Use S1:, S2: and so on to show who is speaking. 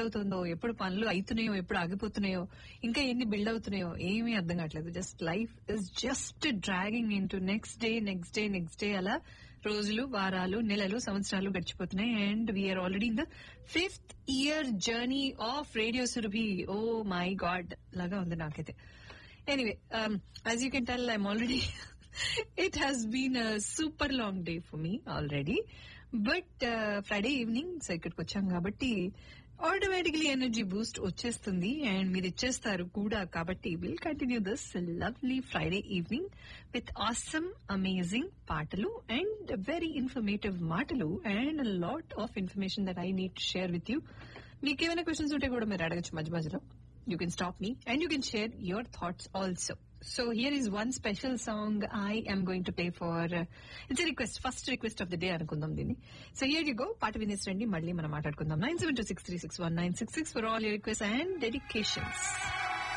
S1: అవుతుందో ఎప్పుడు పనులు అవుతున్నాయో ఎప్పుడు ఆగిపోతున్నాయో ఇంకా ఎన్ని బిల్డ్ అవుతున్నాయో ఏమీ అర్థం కావట్లేదు just life is just dragging into next day next day next day అలా రోజులు వారాలు నెలలు సంవత్సరాలు గడిచిపోతున్నాయి and we are already in the fifth year journey of radio Surabhi oh my God లాగా ఉంది నాకైతే anyway as you can tell I'm already it has been a super long day for me already but Friday evening so ఇక్కడికి వచ్చాం కాబట్టి automatically energy boost వచ్చేస్తుంది and మీరు ఇచ్చేస్తారు కూడా కాబట్టి will continue this lovely Friday evening with awesome amazing పాటలు and very informative మాటలు and lot of information that I need to share with you మీకు ఏమైనా క్వశ్చన్స్ ఉంటే కూడా మీరు అడగచ్చు మధ్య మధ్యలో you can stop me and you can share your thoughts also. So here is one special song I am going to play for. Uh, it's a request, first request of the day అనుకుందాం దీన్ని. So here you go. పాట వినేసరండి మళ్ళీ మనం మాట్లాడుకుందాం nine seven two six three six one nine six six for all your requests and dedications.